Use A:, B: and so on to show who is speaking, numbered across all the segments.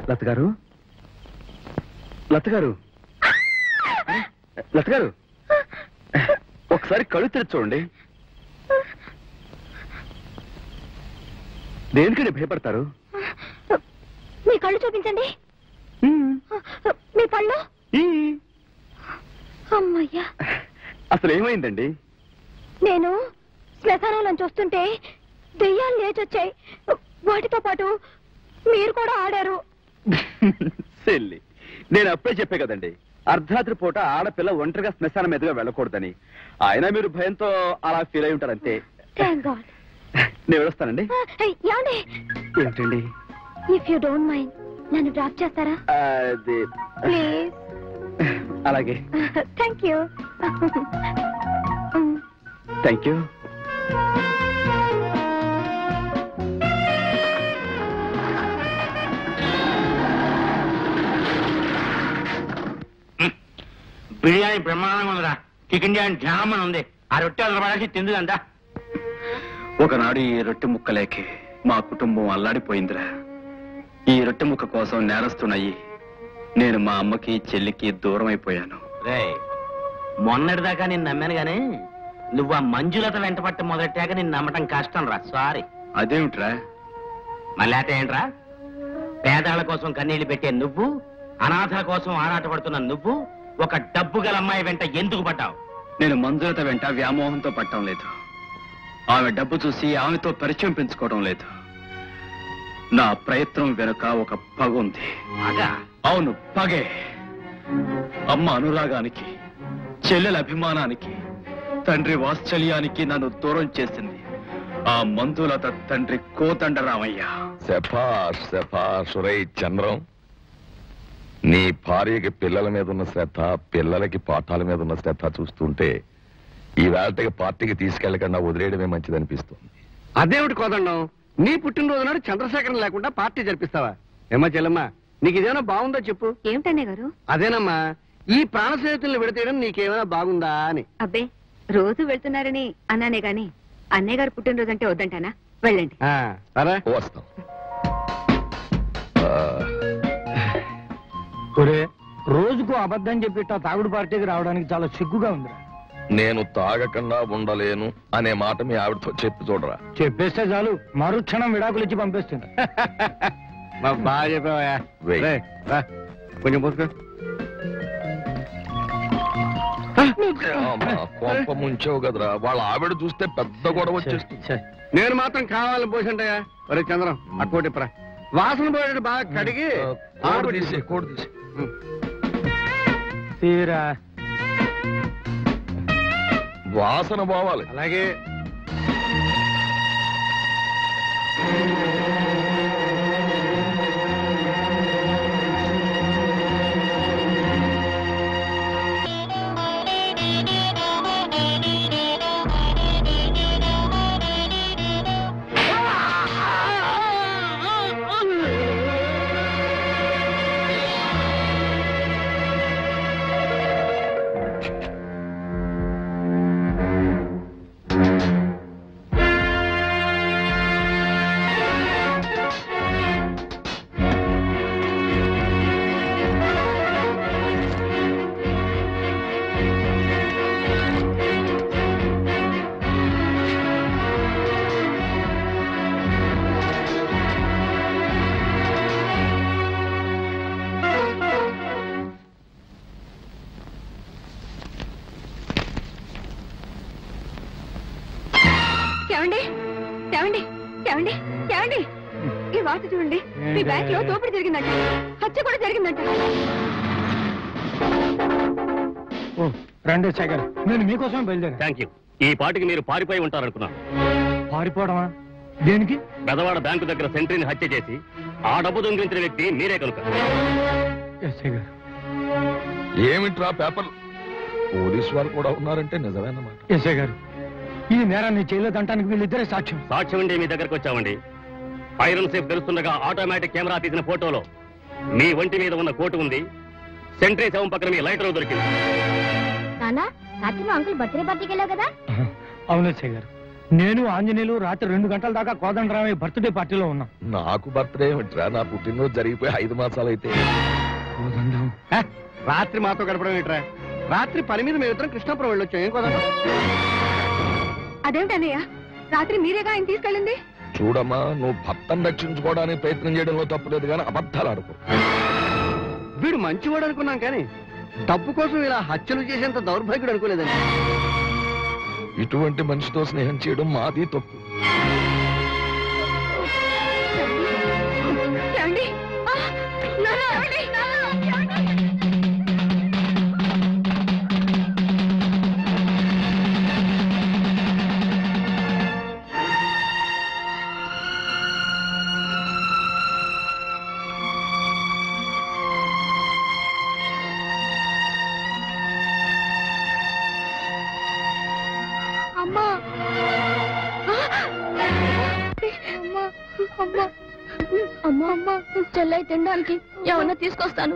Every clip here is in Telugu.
A: లత గారు లత గారు లత గారు ఒకసారి కళ్ళు తెరిచి చూడండి దేనికండి భయపడతారు
B: మీ కళ్ళు చూపించండి మీ పళ్ళు అమ్మయ్యా
A: అసలు ఏమైందండి
B: నేను శ్మశానంలో చూస్తుంటే దెయ్యాలు లేచొచ్చాయి వాటితో పాటు మీరు కూడా ఆడారు
A: సెల్లి నేను అప్పుడే చెప్పే కదండి అర్ధరాత్రి పూట ఆడపిల్ల ఒంటరిగా శ్మశానం మీదుగా వెళ్ళకూడదని అయినా మీరు భయంతో అలా ఫీల్ అయి ఉంటారంతే
B: థ్యాంక్ గాడ్
A: నేను వెళ్ళొస్తానండి
B: ఏమండి
A: ఏంటండి
B: ఇఫ్ యూ డోంట్ మైండ్ నన్ను డ్రాప్ చేస్తారా
A: అది
B: ప్లీజ్
A: అలాగే
B: thank you
A: thank you
C: biryani బ్రహ్మాండంగా ఉందిరా చికెన్ బిర్యానీ జామన్ ఉంది ఆ రొట్టె అదన పడేసి తిందుదంతా
A: ఒకనాడు ఈ రొట్టె ముక్కలేకి మా కుటుంబం అల్లాడిపోయిందిరా ఈ రొట్టె ముక్క కోసం నేరస్తున్నాయి నేను మా అమ్మకి చెల్లికి దూరం అయిపోయాను
C: రే మొన్నటిదాకా నేను నమ్మాను గానీ నువ్వు ఆ మంజులత వెంట పట్ట మొదలెట్టాక నేను నమ్మటం కష్టం రా సారీ
A: అదేమిట్రా
C: మళ్ళీ అట ఏంట్రా పేదాల కోసం కన్నీళ్లు పెట్టే నువ్వు అనాథల కోసం ఆరాటపడుతున్న నువ్వు ఒక డబ్బు గల అమ్మాయి వెంట ఎందుకు పడ్డావు
A: నేను మంజులత వెంట వ్యామోహంతో పట్టడం లేదు ఆమె డబ్బు చూసి ఆమెతో పరిచయం పెంచుకోవడం లేదు నా ప్రయత్నం వెనుక ఒక పగ ఉంది
C: బాగా
A: అవును పగే అమ్మ అనురాగానికి చెల్లెల అభిమానానికి తండ్రి వాత్సల్యానికి నన్ను దూరం చేసింది ఆ మందులత తండ్రి కోదండరామయ్య
D: శభాష్ శభాష్ రై చంద్రం నీ భార్యకి పిల్లల మీద ఉన్న శ్రద్ధ పిల్లలకి పాఠాల మీద ఉన్న శ్రద్ధ చూస్తుంటే ఈ వేళకి పార్టీకి తీసుకెళ్లకుండా వదిలేయడమే మంచిదనిపిస్తుంది
E: అదేమిటి కోదండం నీ పుట్టినరోజు నాడు చంద్రశేఖరం లేకుండా పార్టీ జరిపిస్తావా ఏమ్మా చెల్లమ్మా నీకు ఇదేమైనా బాగుందో చెప్పు
B: ఏమిటన్నే గారు
E: అదేనమ్మా ఈ ప్రాణ స్నేహితుల్ని విడతీయడం నీకేమైనా బాగుందా అని
B: అబ్బే రోజు వెళ్తున్నారని అన్నానే గాని అన్నయ్య గారు పుట్టినరోజు అంటే వద్దంటానా వెళ్ళండి
E: ఆ, సరే
D: వస్తాం ఆ,
F: ఒరే రోజుకు అబద్ధం చెప్పిట్ట తాగుడు పార్టీకి రావడానికి చాలా సిగ్గుగా ఉందిరా
D: నేను తాగకుండా ఉండలేను అనే మాట మీ ఆవిడతో చెప్పి చూడరా
F: చెప్పేస్తే చాలు మరుక్షణం విడాకులు ఇచ్చి పంపిస్తుంది
E: మా బాగా చెప్పావా
D: వెయ్.
E: రేయ్, రా. కొంచెం పోసుకో
D: అమ్మా, కొంప ముంచావు కదరా వాళ్ళ ఆవిడ చూస్తే పెద్ద గొడవ వచ్చేస్తుంది
E: నేను మాత్రం కావాలని పోసింటయ్యా ఒరే చంద్రం అక్కోటి ఇప్పరా వాసన పోయేటట్టు బాగా కడిగి
D: కోడి
E: ఆరబెట్టి-
D: తీసి కోడి తీసి
F: తీరా
D: వాసన పోవాలి
E: అలాగే
B: ఏమండి ఏమండి ఏమండి ఏమండి ఈ వార్త చూడండి మీ బ్యాంక్ లో దోపిడీ జరిగిందంట హత్య కూడా జరిగిందంట
F: ఓ రండి శేఖర్ నేను మీకోసం బయలుదేరా
G: థ్యాంక్ యూ ఈ పాటికి మీరు పారిపోయి ఉంటారనుకున్నాను
F: పారిపోవడమా దేనికి
G: బెదవాడ బ్యాంకు దగ్గర సెంట్రీని హత్య చేసి ఆ డబ్బు దొంగిలించిన వ్యక్తి మీరే కనుక
F: ఎస్ఐ గారు
D: ఏమిట్రా పేపర్ పోలీసు వారు కూడా ఉన్నారంటే నిజమేనమాట
F: ఎస్ఐ గారు ఈ నేరాన్ని చేయలేదంటానికి వీళ్ళిద్దరే సాక్ష్యం
G: సాక్ష్యం ఉండి మీ దగ్గరకు వచ్చామండి ఐరన్ సేఫ్ తెలుస్తుండగా ఆటోమేటిక్ కెమెరా తీసిన ఫోటోలో మీ ఒంటి మీద ఉన్న కోటు ఉంది సెంట్రీ శవం పక్కన మీ లైటర్ దొరికింది
B: నానా రాత్రి మా అంకుల్ బర్త్డే పార్టీకి వెళ్ళావు కదా
F: అవును ఎస్ఐ గారు నేను ఆంజనేయులు రాత్రి రెండు గంటల దాకా కోదండరామయ్య బర్త్డే పార్టీలో ఉన్నాం
D: నాకు బర్త్డే ఏమిట్రా నా పుట్టినరోజు జరిగిపోయి ఐదు మాసాలు అయితే
F: కోదండం
E: హ, రాత్రి మాతో గడపడం ఏంట్రా రాత్రి పని మీద మేమిద్దరం కృష్ణాపురం వెళ్ళొచ్చాం ఏం కుదరదు
B: అదేమిటన్నయ్య రాత్రి మీరేగా ఆయన తీసుకెళ్ళింది
D: చూడమ్మా నువ్వు భర్తను రక్షించుకోవడానికి ప్రయత్నం చేయడంలో తప్పలేదు కానీ అబద్ధాలు ఆడుకో
E: వీడు మంచివాడు అనుకున్నాం కానీ డబ్బు కోసం ఇలా హత్యలు చేసేంత దౌర్భాగ్యుడు అనుకోలేదండి
D: ఇటువంటి మనిషితో స్నేహం చేయడం మాది తప్పు
B: ఏమండి ఆ, నాన్న, ఏమండి? నాన్న, ఏమండి? అమ్మా అమ్మా అమ్మా అమ్మా అమ్మా చెల్లై తినడానికి ఏమన్నా తీసుకొస్తాను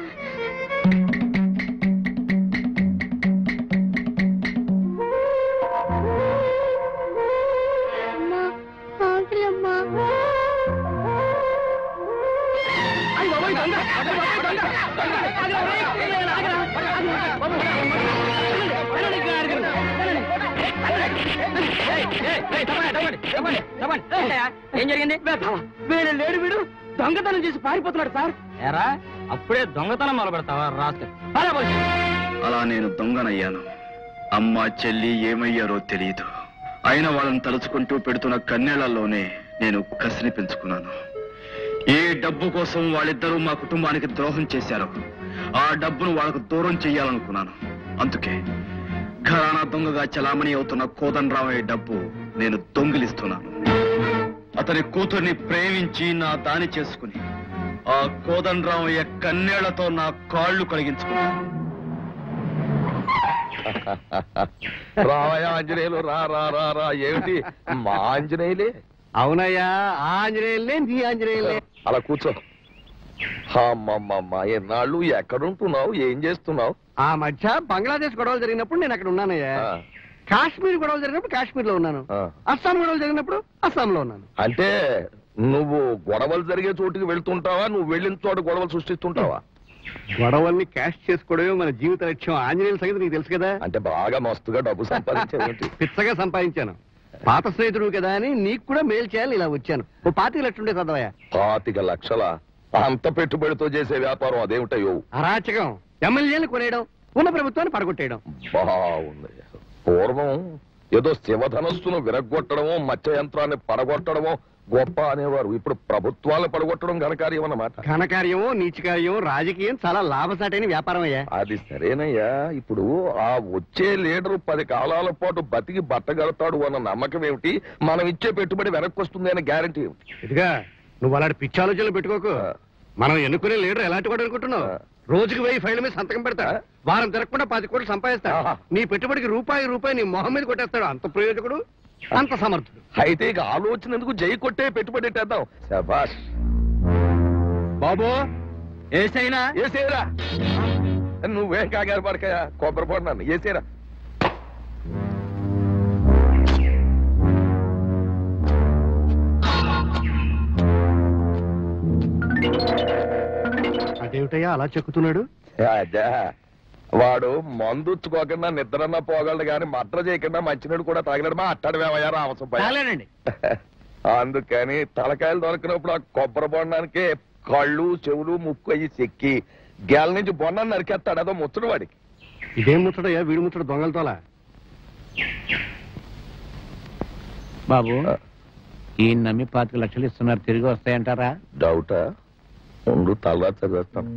B: అమ్మా ఆకలి అమ్మా
F: ఏం జరిగింది వీడు లేడు వీడు దొంగతనం చేసి పారిపోతున్నాడు సార్ ఎరా అప్పుడే దొంగతనం మొదలు పెడతావా రాస్తా
A: అలా నేను దొంగనయ్యాను అమ్మ చెల్లి ఏమయ్యారో తెలియదు అయిన వాళ్ళని తలుచుకుంటూ పెడుతున్న కన్నీళ్లలోనే నేను కసిని పెంచుకున్నాను ఏ డబ్బు కోసం వాళ్ళిద్దరూ మా కుటుంబానికి ద్రోహం చేశారు ఆ డబ్బును వాళ్ళకు దూరం చెయ్యాలనుకున్నాను అందుకే ఘరానా దొంగగా చలామణి అవుతున్న కోదండరామయ్య డబ్బు నేను దొంగిలిస్తున్నాను అతని కూతుర్ని ప్రేమించి నా దాని చేసుకుని ఆ కోదండరామయ్య కన్నేళ్లతో నా కాళ్ళు కలిగించుకున్నాను
D: రావయ్య ఆంజనేయులు రా రా రా రా ఏమిటి మా ఆంజనేయులే
E: అవునయ్యా ఆ ఆంజనేయులే నీ ఆంజనేయులే
D: అలా కూర్చో అమ్మమ్మమ్మ ఎన్నాళ్ళు ఎక్కడుంటున్నావు ఏం చేస్తున్నావు
E: ఆ మధ్య బంగ్లాదేశ్ గొడవలు జరిగినప్పుడు నేను అక్కడ ఉన్నానయ్యా
D: ఆ,
E: కాశ్మీర్ గొడవలు జరిగినప్పుడు కాశ్మీర్ లో ఉన్నాను
D: ఆ.
E: అస్సాం గొడవలు జరిగినప్పుడు అస్సాంలో ఉన్నాను
D: అంటే నువ్వు గొడవలు జరిగే చోటుకి వెళ్తుంటావా నువ్వు వెళ్ళిన చోట గొడవలు సృష్టిస్తుంటావా
E: గొడవల్ని క్యాష్ చేసుకోవడమే మన జీవిత లక్ష్యం ఆంజనేయుల సంగతి నీకు తెలుసు కదా
D: అంటే బాగా మస్తుగా డబ్బు సంపాదించేది
E: పిచ్చగా సంపాదించాను పాత స్నేహితుడు కదా అని నీకు కూడా మేలు చేయాలి ఇలా వచ్చాను ఓ పాతిక లక్షలుండే చదవయా
D: పాతిక లక్షల అంత పెట్టుబడితో చేసే వ్యాపారం అదేమిటయ్యో
E: అరాచకం ఎమ్మెల్యేలు కొనేయడం ఉన్న ప్రభుత్వాన్ని పడగొట్టేయడం
D: బాగుంది పూర్వం ఏదో శివధనస్సును విరగొట్టడమో మత్స్య యంత్రాన్ని పడగొట్టడమో గొప్ప అనేవారు ఇప్పుడు ప్రభుత్వాలను పడగొట్టడం ఘనకార్యం అన్నమాట
E: ఘనకార్యమో నీచకార్యం రాజకీయం చాలా లాభసాటైన వ్యాపారం అయ్యా
D: అది సరేనయ్యా ఇప్పుడు ఆ వచ్చే లీడరు పది కాలాల పాటు బతికి బట్టగడతాడు అన్న నమ్మకం ఏమిటి మనం ఇచ్చే పెట్టుబడి వెనక్కి వస్తుంది అనే గ్యారంటీ ఏమిటి
E: ఇదిగా నువ్వు అలాంటి పిచ్చి ఆలోచనలు పెట్టుకోకు మనం ఎన్నుకునే లీడర్ ఎలాంటి వాడు అనుకుంటున్నావు రోజుకి వెయ్యి ఫైళ్ళ మీద సంతకం పెడతా వారం తిరగకుండా పది కోట్లు సంపాదిస్తా
D: ఆహా.
E: నీ పెట్టుబడికి రూపాయి రూపాయి నీ మొహం మీద కొట్టేస్తాడు అంత ప్రయోజకుడు అంత సమర్థుడు
D: అయితే ఇక ఆలోచన ఎందుకు జై కొట్టే పెట్టుబడి పెట్టేద్దాం శబాష్
E: బాబు
F: ఏసైనా
D: ఏసేరా నువ్వేం కాగారు పడకయా కొబ్బరి పడినాను ఏసేరా
E: అదేమిటయ్యా అలా చెక్కుతున్నాడు
D: అదే వాడు మందుచ్చుకోకుండా నిద్రన్నా పోగలడు కానీ మట్ర చేయకుండా మంచినీడు కూడా తాగలేడు మా అట్టాడు వేమయ్యారు అవసరం
F: చాలేనండి
D: అందుకని తలకాయలు దొరికినప్పుడు ఆ కొబ్బరి బొండానికి కళ్ళు చెవులు ముక్కు అయ్యి చెక్కి గేల నుంచి బొండాన్ని నరికేస్తాడు అదో ముచ్చడు వాడికి
E: ఇదేం ముచ్చడయ్యా వీడి ముచ్చడు దొంగలతోలా
C: బాబు ఈ నమ్మి పాతిక లక్షలు ఇస్తున్నారు తిరిగి వస్తాయంటారా
D: డౌటా ఉండు తలరా చదివేస్తాను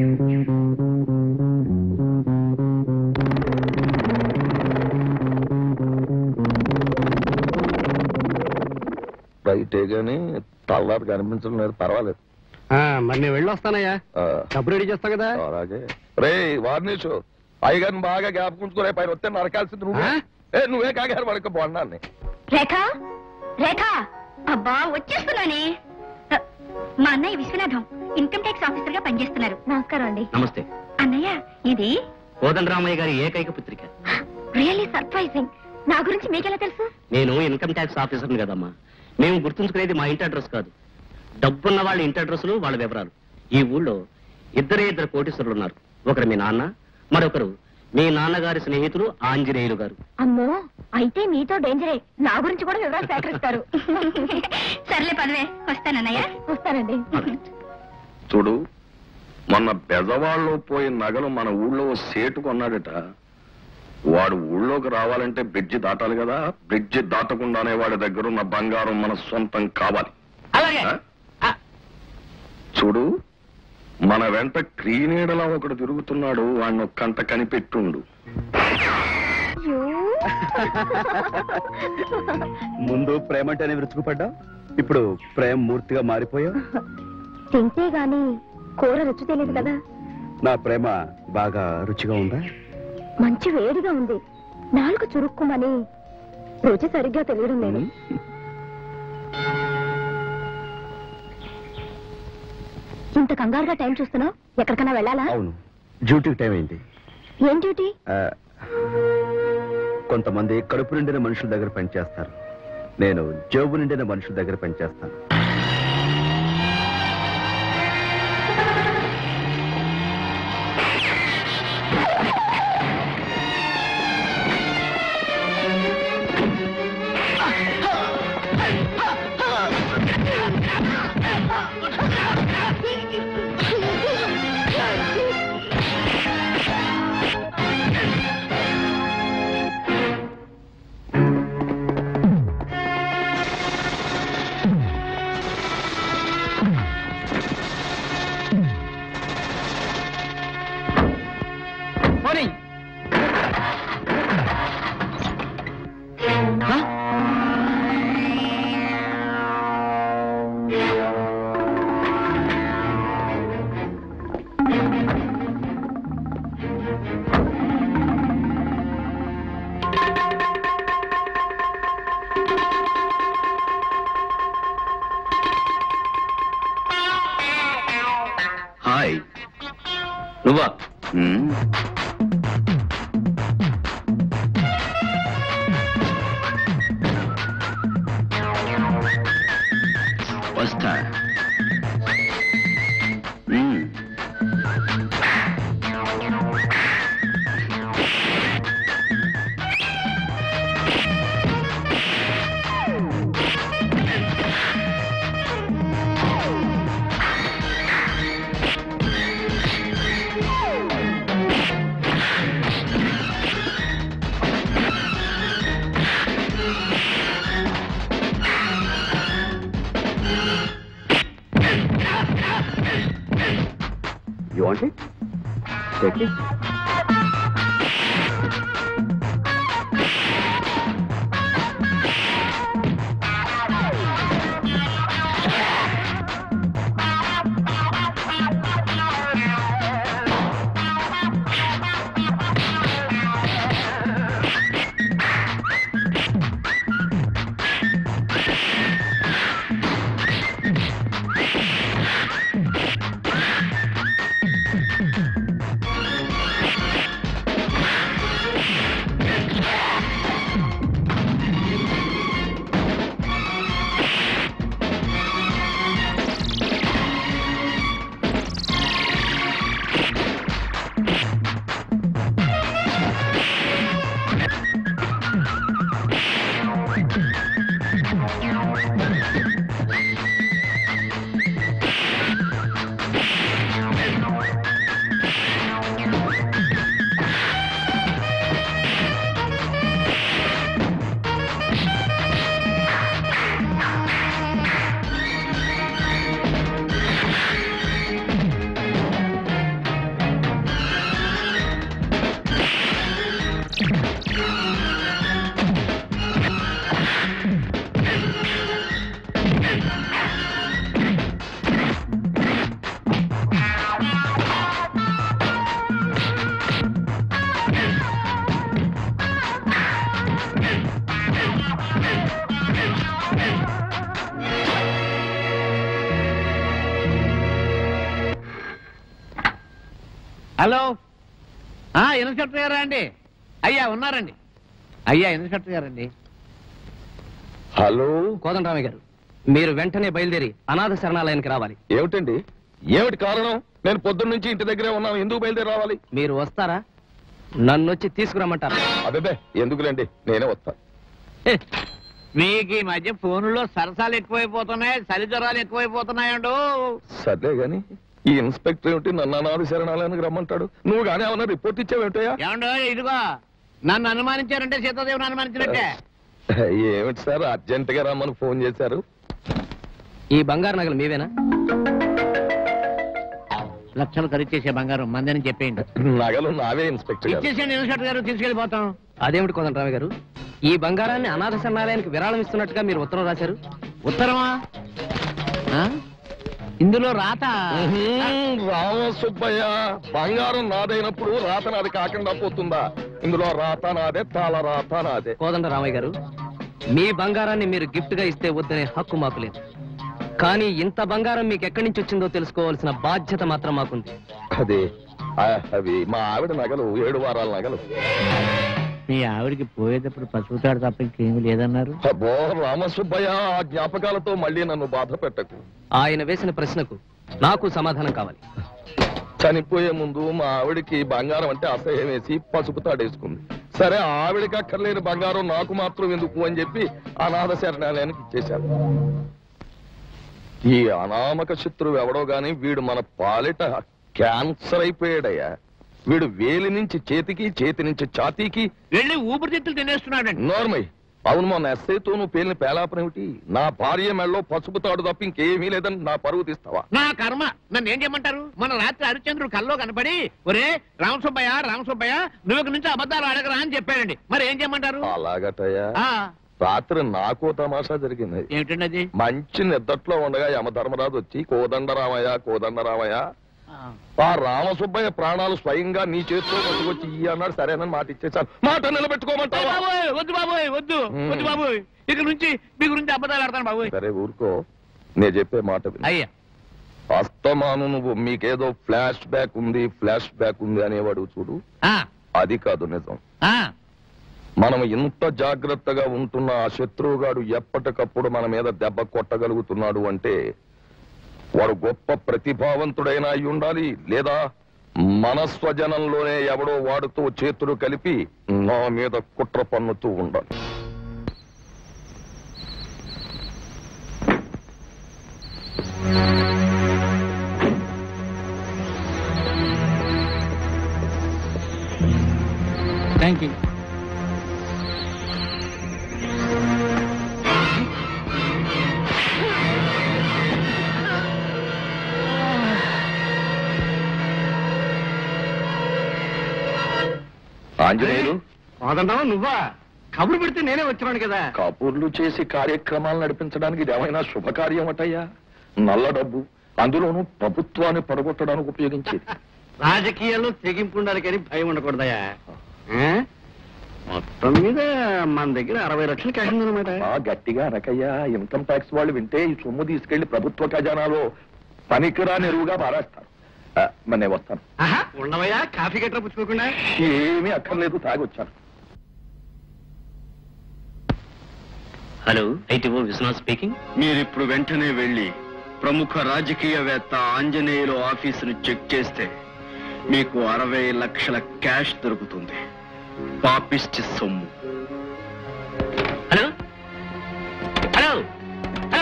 D: రైటే గాని తలరారు కనిపించడం లేదు పర్వాలేదు
E: ఆ, మరి నేను వెళ్ళొస్తానయ్యా
D: ఆ,
E: డబ్బు రెడీ చేస్తా కదా
D: అలాగే రే వార్నిషు అయ్యగారిని బాగా జ్ఞాపకుంచుకునే పైన వస్తే నరకాల్సింది నువ్వే
E: ఆ?
D: ఏ నువ్వే కాగారు పడక బొండాన్ని
B: రేఖ రేఖ అబ్బా వచ్చేస్తున్నానే అ, మా అన్నయ్య విశ్వనాథం ఇన్కమ్ ట్యాక్స్ ఆఫీసర్ గా పనిచేస్తున్నారు నమస్కారం అండి
C: నమస్తే
B: అన్నయ్య ఇది
C: కోదండరామయ్య గారి ఏకైక పుత్రిక
B: రియల్లీ సర్ప్రైజింగ్ నా గురించి మీకెలా తెలుసు
F: నేను ఇన్కమ్ ట్యాక్స్ ఆఫీసర్ని కదమ్మా మేము గుర్తుంచుకునేది మా ఇంటి అడ్రస్ కాదు డబ్బున్న వాళ్ళ ఇంటి అడ్రస్లు వాళ్ళ వివరాలు ఈ ఊళ్ళో ఇద్దరే ఇద్దరు కోటీశ్వరులు ఉన్నారు ఒకరు మీ నాన్న మరొకరు మీ నాన్నగారి స్నేహితులు ఆంజనేయులు గారు
B: అమ్మో అయితే మీతో డేంజరే నా గురించి కూడా వివరాలు సేకరిస్తారు సర్లే పదవే వస్తానన్నయ్య వస్తానండి
D: చూడు మొన్న బెజవాడలో పోయిన నగలు మన ఊళ్ళో ఓ సేటు కొన్నాడట వాడు ఊళ్ళోకి రావాలంటే బ్రిడ్జి దాటాలి కదా బ్రిడ్జి దాటకుండానే వాడి దగ్గర ఉన్న బంగారం మన సొంతం కావాలి
F: అలాగే
D: ఆ? చూడు మన వెంట క్రీనీడలా ఒకడు తిరుగుతున్నాడు వాడిని ఒక్కంత కనిపెట్టుండు
E: ముందు ప్రేమ అంటేనే విరుచుకుపడ్డా ఇప్పుడు ప్రేమ మూర్తిగా మారిపోయావు
B: తింటే గాని కూర రుచి తెలియదు కదా
E: నా ప్రేమ బాగా రుచిగా ఉందా
B: మంచి వేడిగా ఉంది నాలుగు చురుక్కుమని రుచి సరిగ్గా తెలియడం లేదు ఇంత కంగారుగా టైం చూస్తున్నావు ఎక్కడికైనా వెళ్ళాలా
E: అవును డ్యూటీకి టైం అయింది
B: ఏం డ్యూటీ
E: ఆ, కొంతమంది కడుపు నిండిన మనుషుల దగ్గర పనిచేస్తారు నేను జోబు నిండిన మనుషుల దగ్గర పనిచేస్తాను
A: హాయ్
F: నువ్వా
A: హ్మ్. వస్తా హ్మ్.
E: You want it take it
H: hello ఆ ఇన్స్పెక్టర్ గారా అండి అయ్యా ఉన్నారండి అయ్యా ఇన్స్పెక్టర్ గారండి
D: హలో
F: కోదండరామయ్య గారు మీరు వెంటనే బయలుదేరి అనాథ శరణాలయానికి రావాలి
D: ఏమిటండి ఏమిటి కారణం నేను పొద్దున్న నుంచి ఇంటి దగ్గరే ఉన్నాను ఎందుకు బయలుదేరి రావాలి
F: మీరు వస్తారా నన్ను వచ్చి తీసుకురమ్మంటారా
D: అదే ఎందుకులేండి నేనే వస్తా
H: మీకు ఈ మధ్య ఫోనులో సరసాలు ఎక్కువైపోతున్నాయి చలి జ్వరాలు ఎక్కువైపోతున్నాయండు
D: సర్లే గాని ఈ ఇన్స్పెక్టర్ ఏమిటి నన్ను అనాథ శరణాలయానికి రమ్మంటాడు నువ్వు కానీ ఏమన్నా రిపోర్ట్ ఇచ్చావేమిటయా
H: ఏమండో ఇదిగో నన్ను అనుమానించారంటే సీతాదేవిని అనుమానించినట్టే
D: ఏమిటి సార్ అర్జెంట్ గా రమ్మని ఫోన్ చేశారు
F: ఈ బంగారు నగలు మీవేనా
H: లక్షలు ఖరీదు చేసే బంగారం మందని చెప్పేయండి
D: నగలు నావే ఇన్స్పెక్టర్ గారు
H: ఇచ్చేసేయండి ఇన్స్పెక్టర్ గారు తీసుకెళ్ళిపోతాం
F: అదేమిటి కోదండరామయ్య గారు ఈ బంగారాన్ని అనాథ శరణాలయానికి విరాళం ఇస్తున్నట్టుగా మీరు ఉత్తరం రాశారు
H: ఉత్తరమా ఆ? ఇందులో రాత
D: ఉహుం, రామ సుబ్బయ్య బంగారం నాదైనప్పుడు రాత నాది కాకుండా పోతుందా ఇందులో రాత నాదే తాళ రాత నాదే
F: కోదండ రామయ్య గారు మీ బంగారాన్ని మీరు గిఫ్ట్ గా ఇస్తే వద్దనే హక్కు మాకు లేదు కానీ ఇంత బంగారం మీకు ఎక్కడి నుంచి వచ్చిందో తెలుసుకోవాల్సిన బాధ్యత మాత్రం మాకుంది
D: అదే ఆ, అవి మా ఆవిడ నగలు ఏడు వారాల నగలు
H: మీ ఆవిడికి పోయేటప్పుడు పసుపు తాడు తప్ప ఇంకేమీ లేదన్నారు
D: అబ్బో రామసుబ్బయ్య ఆ జ్ఞాపకాలతో మళ్ళీ నన్ను బాధ పెట్టకు
F: ఆయన వేసిన ప్రశ్నకు నాకు సమాధానం కావాలి
D: చనిపోయే ముందు మా ఆవిడకి బంగారం అంటే అసహ్యం వేసి పసుపు తాడేసుకుంది సరే ఆవిడకి అక్కర్లేని బంగారం నాకు మాత్రం ఎందుకు అని చెప్పి అనాథ శరణాలయానికి ఇచ్చేశాను ఈ అనామక శత్రువు ఎవడో గాని వీడు మన పాలిట క్యాన్సర్ అయిపోయాడయ్యా వీడు వేలి నుంచి చేతికి చేతి నుంచి ఛాతీకి
H: వెళ్ళి ఊపిరితిత్తులు తినేస్తున్నాడండి
D: నోర్మై అవును మొన్న ఎస్ఐతో నువ్వు పేలిన పేలాపన ఏమిటి నా భార్య మెళ్ళలో పసుపు తాడు తప్ప ఇంకేమీ లేదని నా పరువు తీస్తావా
H: నా కర్మ నన్ను ఏం చేయమంటారు మన రాత్రి హరిశ్చంద్రుడు కల్లో కనపడి ఒరే రామసుబ్బయ్య రామసుబ్బయ్య నువ్వు ఇక్కడి నుంచి అబద్ధాలు అడగరా అని చెప్పాడండి మరి ఏం చేయమంటారు
D: అలాగటయ్యా
H: ఆ,
D: రాత్రి నాకు తమాషా జరిగింది
H: ఏమిటండి అది
D: మంచి నిద్దట్లో ఉండగా యమధర్మరాజు వచ్చి కోదండరామయ్య కోదండరామయ్య ఆ రామసుబ్బయ్య ప్రాణాలు స్వయంగా నీ చేతితో పట్టుకొచ్చి ఇయ్యి అన్నాడు సరేనని మాట ఇచ్చేసాను మాట
H: ఏ
D: నిలబెట్టుకోమంటావా
H: బాబోయ్, వద్దు బాబోయ్ వద్దు
D: మ్మ్.
H: వద్దు బాబోయ్ ఇక నుంచి మీ గురించి అబద్ధాలు ఆడతాను బాబోయ్
D: సరే ఊరుకో నేను చెప్పే మాట విను.
H: అయ్యా
D: అస్తమాను నువ్వు మీకేదో ఫ్లాష్ బ్యాక్ ఉంది ఫ్లాష్ బ్యాక్ ఉంది అనేవాడు చూడు
H: ఆ,
D: అది కాదు నిజం
H: ఆ,
D: మనం ఇంత జాగ్రత్తగా ఉంటున్న ఆ శత్రువుగాడు ఎప్పటికప్పుడు మన మీద దెబ్బ కొట్టగలుగుతున్నాడు అంటే వాడు గొప్ప ప్రతిభావంతుడైన అయి ఉండాలి లేదా మన స్వజనంలోనే ఎవడో వాడుతో చేతులు కలిపి నా మీద కుట్ర పన్నుతూ ఉండాలి
H: థ్యాంక్ యూ
D: ఆంజనేయులు
E: కాదంటావా నువ్వా కబురు పెడితే నేనే వచ్చినాను కదా
D: కబుర్లు చేసి కార్యక్రమాలు నడిపించడానికి ఇది ఏమైనా శుభకార్యం అటయ్యా నల్ల డబ్బు అందులోనూ ప్రభుత్వాన్ని పడగొట్టడానికి ఉపయోగించేది
E: రాజకీయాల్లో తెగింపు ఉండాలి కానీ భయం ఉండకూడదయా ఆ? మొత్తం మీద మన దగ్గర అరవై లక్షలు క్యాష్ ఉందన్నమాట
D: ఆ గట్టిగా అనకయ్యా ఇన్కమ్ ట్యాక్స్ వాళ్ళు వింటే ఈ సొమ్ము తీసుకెళ్లి ప్రభుత్వ ఖజానాలో పనికిరాని ఎరువుగా పారేస్తారు ఆ, మరి నేను వస్తాను
E: ఆహా, ఉండవయ్యా కాఫీ గట్రా పుచ్చుకోకుండా
D: ఏమీ అక్కర్లేదు తాగొచ్చాను
F: హలో ఐటీఓ విశ్వనాథ్ స్పీకింగ్
A: మీరిప్పుడు వెంటనే వెళ్ళి ప్రముఖ రాజకీయవేత్త ఆంజనేయులు ఆఫీసును చెక్ చేస్తే మీకు అరవై లక్షల క్యాష్ దొరుకుతుంది పాపిష్టి సొమ్ము
F: హలో హలో హలో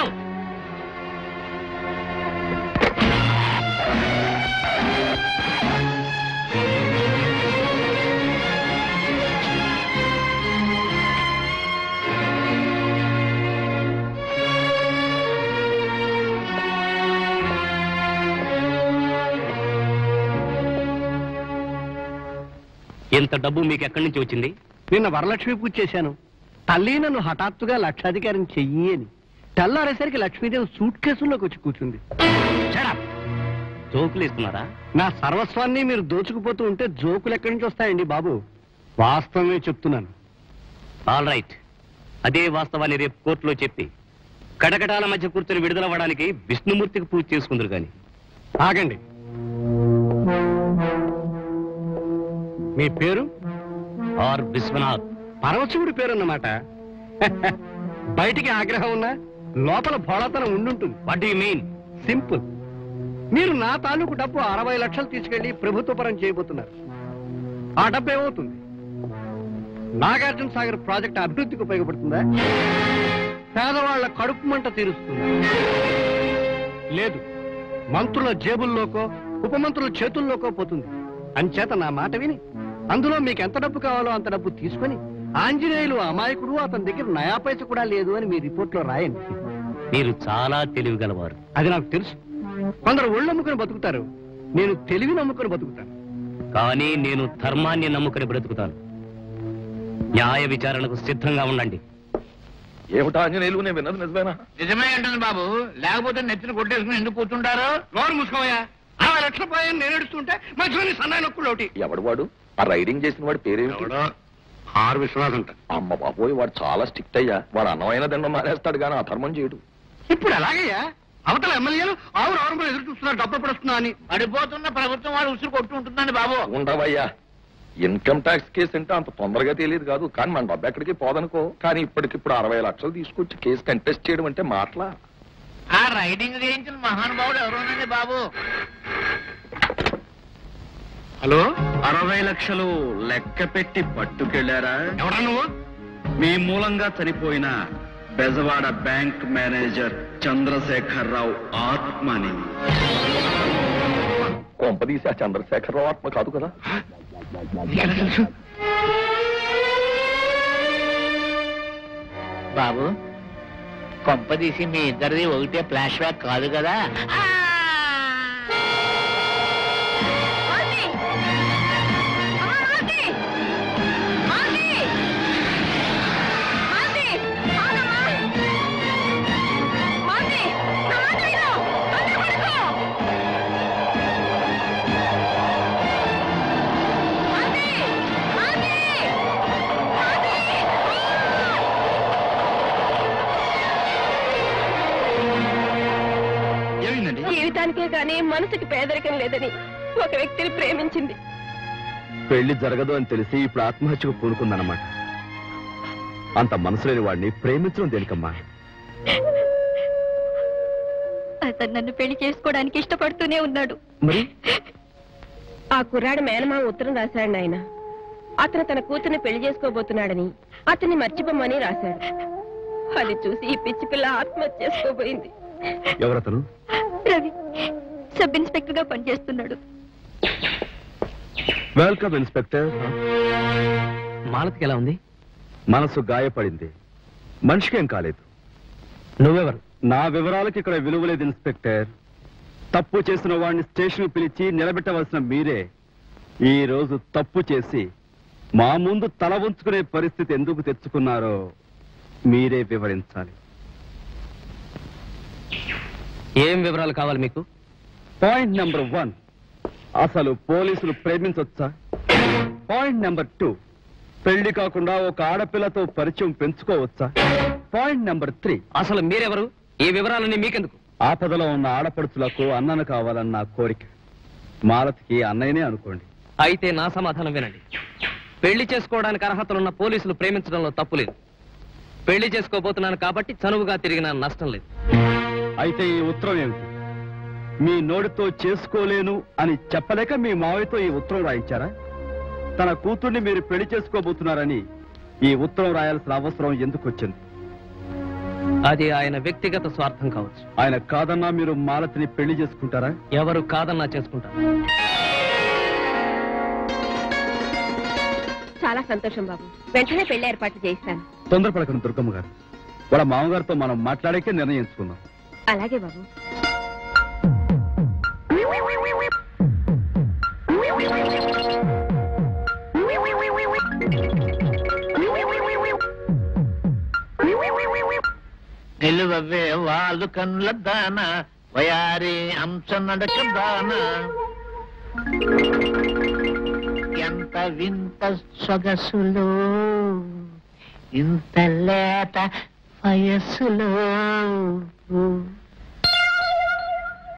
F: ఇంత డబ్బు మీకు ఎక్కడి నుంచి వచ్చింది
E: నిన్న వరలక్ష్మి పూజ చేశాను తల్లి నన్ను హఠాత్తుగా లక్షాధికారం చెయ్యి అని తెల్లారేసరికి లక్ష్మీదేవి సూట్ కేసుల్లోకి వచ్చి కూర్చుంది
F: జోకులు ఇస్తున్నారా
E: నా సర్వస్వాన్ని మీరు దోచుకుపోతూ ఉంటే జోకులు ఎక్కడి నుంచి వస్తాయండి బాబు వాస్తవమే చెప్తున్నాను
F: ఆల్ రైట్ అదే వాస్తవాన్ని రేపు కోర్టులో చెప్పి కటకటాల మధ్య కూర్చొని విడుదలవ్వడానికి విష్ణుమూర్తికి పూజ చేసుకుందరు గాని
E: ఆగండి మీ పేరు
F: ఆర్ విశ్వనాథ్
E: పరమశివుడి పేరన్నమాట బయటికి ఆగ్రహం ఉన్నా లోపల భోళతనం ఉండుంటుంది
G: వాట్ యు మీన్
E: సింపుల్ మీరు నా తాలూకు డబ్బు అరవై లక్షలు తీసుకెళ్లి ప్రభుత్వ పరం చేయబోతున్నారు ఆ డబ్బు ఏమవుతుంది నాగార్జున సాగర్ ప్రాజెక్ట్ అభివృద్ధికి ఉపయోగపడుతుందా పేదవాళ్ల కడుపు మంట తీరుస్తుందా లేదు మంత్రుల జేబుల్లోకో ఉపమంత్రుల చేతుల్లోకో పోతుంది అంచేత నా మాట విని అందులో మీకు ఎంత డబ్బు కావాలో అంత డబ్బు తీసుకొని ఆంజనేయులు అమాయకుడు అతని దగ్గర నయా పైస కూడా లేదు అని మీ రిపోర్ట్లో రాయండి
G: మీరు చాలా తెలివిగలవారు
E: అది నాకు తెలుసు కొందరు ఒళ్ళు నమ్ముకుని బతుకుతారు నేను తెలివి నమ్ముకుని బతుకుతాను
G: కానీ నేను ధర్మాన్ని నమ్ముకుని బ్రతుకుతాను న్యాయ విచారణకు సిద్ధంగా ఉండండి
D: ఏమిటా ఆంజనేయులు నేను విన్నది నిజమేనా
H: నిజమే అంటుంది బాబు లేకపోతే నెత్తిన కొట్టేసుకుని ఎందుకు కూర్చుంటారు
E: నోరు మూసుకోయా అరవై లక్షల పోయాను నేను ఏడుస్తుంటే మధ్యలో నీ సన్నాయి నొక్కులు ఒకటి
D: ఎవడు వాడు ఆ రైడింగ్ చేసిన వాడు పేరేమిటి
E: ఆరు విశ్వాసం
D: అమ్మ బాబోయ్ వాడు చాలా స్ట్రిక్ట్ అయ్యా వాడు అన్నమైన దండం మానేస్తాడు కానీ అధర్మం చేయడు
E: ఇప్పుడు ఎలాగయ్యా అవతల ఎమ్మెల్యేలు ఆవురు ఆరు ఎదురు చూస్తున్నారు డబ్బు ఎప్పుడు వస్తుందా అని
H: పడిపోతున్న ప్రభుత్వం వాడు ఉసురు కొట్టు ఉంటుందండి బాబు
D: ఉండవయ్యా ఇన్కమ్ ట్యాక్స్ కేసు అంటే అంత తొందరగా తెలియదు కాదు కానీ మన డబ్బు ఎక్కడికి పోదనుకో కానీ ఇప్పటికిప్పుడు అరవై లక్షలు తీసుకొచ్చి కేసు కంటెస్ట్ చేయడం అంటే మాటలా
H: ఆ రైడింగ్ చేయించిన మహానుభావుడు ఎవరోనండి బాబు
A: హలో అరవై లక్షలు లెక్క పెట్టి పట్టుకెళ్లారా
E: ఎవడా నువ్వు
A: మీ మూలంగా చనిపోయిన బెజవాడ బ్యాంక్ మేనేజర్ చంద్రశేఖర్ రావు ఆత్మని
D: కొంపదీసి ఆ చంద్రశేఖరరావు ఆత్మ కాదు కదా
H: బాబు కొంపదీసి మీ ఇద్దరిది ఒకటే ఫ్లాష్ బ్యాక్ కాదు కదా
B: ఆంటీ! అమ్మా, ఆంటీ! ఆంటీ! ఆంటీ! ఆగమ్మా! ఆంటీ! నా మాట విను! తొందరపడకు! ఆంటీ! ఆంటీ! ఆంటీ!
A: ఏమైందండి
B: జీవితానికే కానీ మనసుకి పేదరికం లేదని ఒక వ్యక్తిని ప్రేమించింది
E: పెళ్లి జరగదు అని తెలిసి ఇప్పుడు ఆత్మహత్యకు పూనుకుందన్నమాట అంత మనసు లేని వాడిని ప్రేమించడం దేనికమ్మా
B: అతను నన్ను పెళ్లి చేసుకోవడానికి ఇష్టపడుతూనే ఉన్నాడు
E: మరి
B: ఆ కుర్రాడు మేనమా ఉత్తరం రాశాడు ఆయన అతను తన కూతుర్ని పెళ్లి చేసుకోబోతున్నాడని అతన్ని మర్చిపోమని రాశాడు అది చూసి ఈ పిచ్చి పిల్ల ఆత్మహత్య చేసుకోబోయింది
E: ఎవరతను
B: రవి సబ్ ఇన్స్పెక్టర్ గా పనిచేస్తున్నాడు
E: వెల్కమ్ ఇన్స్పెక్టర్
G: మాలతికి ఎలా ఉంది
E: మనసు గాయపడింది మనిషికేం కాలేదు
G: నువ్వెవరు
E: నా వివరాలకు ఇక్కడ విలువ లేదు ఇన్స్పెక్టర్ తప్పు చేసిన వాడిని స్టేషన్ పిలిచి నిలబెట్టవలసిన మీరే ఈ రోజు తప్పు చేసి మా ముందు తల ఉంచుకునే పరిస్థితి ఎందుకు తెచ్చుకున్నారో మీరే వివరించాలి
G: ఏం వివరాలు కావాలి మీకు
E: పాయింట్ నెంబర్ వన్ అసలు పోలీసులు ప్రేమించొచ్చా పాయింట్ నెంబర్ టూ పెళ్లి కాకుండా ఒక ఆడపిల్లతో పరిచయం పెంచుకోవచ్చా పాయింట్ నెంబర్ త్రీ
G: అసలు మీరెవరు ఈ వివరాలన్నీ మీకెందుకు
E: ఆపదలో ఉన్న ఆడపడుచులకు అన్నను కావాలన్న నా కోరిక మాలతికి అన్నయ్యనే అనుకోండి
G: అయితే నా సమాధానం వినండి పెళ్లి చేసుకోవడానికి అర్హతలున్న పోలీసులు ప్రేమించడంలో తప్పు లేదు పెళ్లి చేసుకోబోతున్నాను కాబట్టి చనువుగా తిరిగిన నష్టం లేదు
E: అయితే ఈ ఉత్తరం ఏమిటి మీ నోటితో చేసుకోలేను అని చెప్పలేక మీ మావయ్యతో ఈ ఉత్తరం రాయించారా తన కూతుర్ని మీరు పెళ్లి చేసుకోబోతున్నారని ఈ ఉత్తరం రాయాల్సిన అవసరం ఎందుకు వచ్చింది
G: అది ఆయన వ్యక్తిగత స్వార్థం కావచ్చు
E: ఆయన కాదన్నా మీరు మాలతిని పెళ్లి చేసుకుంటారా
G: ఎవరు కాదన్నా చేసుకుంటారు
B: చాలా సంతోషం బాబు వెంటనే పెళ్లి ఏర్పాట్లు చేయిస్తాను
E: తొందరపడకండి దుర్గమ్మ గారు వాళ్ళ మామగారితో మనం మాట్లాడాకే నిర్ణయించుకుందాం
B: అలాగే బాబు
H: నిలువవే వాళ్ళు కన్నుల దాన వయారి అంశ నడక దాన ఎంత వింత సొగసులో ఇంత లేత వయస్సులో